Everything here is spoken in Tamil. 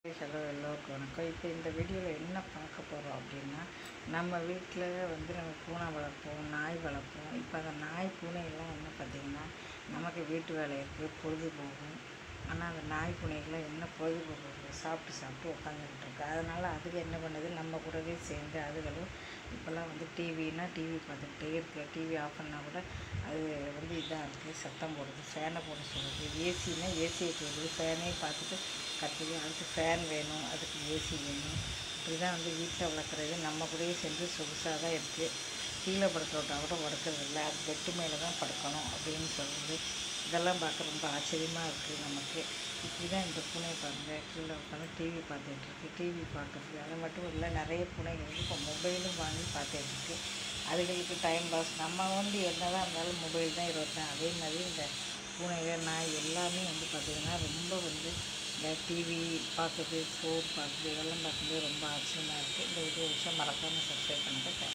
ஹலோ எல்லோருக்கும் வணக்கம் இப்போ இந்த வீடியோவில் என்ன பார்க்க போகிறோம் அப்படின்னா நம்ம வீட்டில் வந்து நம்ம பூனை வளர்ப்போம் நாய் வளர்ப்போம் இப்போ அந்த நாய் பூனையெல்லாம் என்ன பார்த்திங்கன்னா நமக்கு வீட்டு வேலை இருக்குது பொழுது போகும் ஆனால் அந்த நாய் பூனைகள்லாம் என்ன பொழுதுபோக்கு சாப்பிட்டு சாப்பிட்டு உட்காந்துக்கிட்டு இருக்கு அதனால் அதுக்கு என்ன பண்ணுது நம்ம கூடவே சேர்ந்து அதுகளும் இப்போல்லாம் வந்து டிவினா டிவி பார்த்துக்கிட்டே இருக்கு டிவி ஆஃப் பண்ணால் கூட அது வந்து இதாக இருக்குது சத்தம் போடுது ஃபேனை போட சொல்லுது ஏசினா ஏசியை போடுது ஃபேனே பார்த்துட்டு கத்துது அதுக்கு ஃபேன் வேணும் அதுக்கு ஏசி வேணும் இப்படி தான் வந்து வீட்டில் வளர்க்குறது நம்ம கூடயே செஞ்சு சொகுசாக தான் இருக்குது கீழே படுக்க விட்டா கூட படுக்கிறது இல்லை அது பெட்டு மேலே தான் படுக்கணும் அப்படின்னு சொல்லுது இதெல்லாம் பார்க்க ரொம்ப ஆச்சரியமாக இருக்குது நமக்கு இப்படி தான் இந்த பூனை பாருங்க கீழே உட்காந்து டிவி பார்த்துட்டு இருக்கு டிவி பார்க்குறது அது மட்டும் இல்லை நிறைய பூனைகள் வந்து இப்போ மொபைலும் வாங்கி பார்த்துட்டு இருக்கு அதுகளுக்கு டைம் பாஸ் நம்ம வந்து என்னதான் இருந்தாலும் மொபைல் தான் இருபத்தேன் அதே மாதிரி இந்த பூனைகள் நாய் எல்லாமே வந்து பார்த்திங்கன்னா ரொம்ப வந்து இந்த டிவி பார்க்குறது ஃபோன் பார்க்குறது இதெல்லாம் பார்க்கும்போது ரொம்ப ஆச்சரியமாக இருக்குது இந்த வீடியோ விஷயம் மறக்காமல் சப்ஸ்கிரைப் பண்ணுங்கள்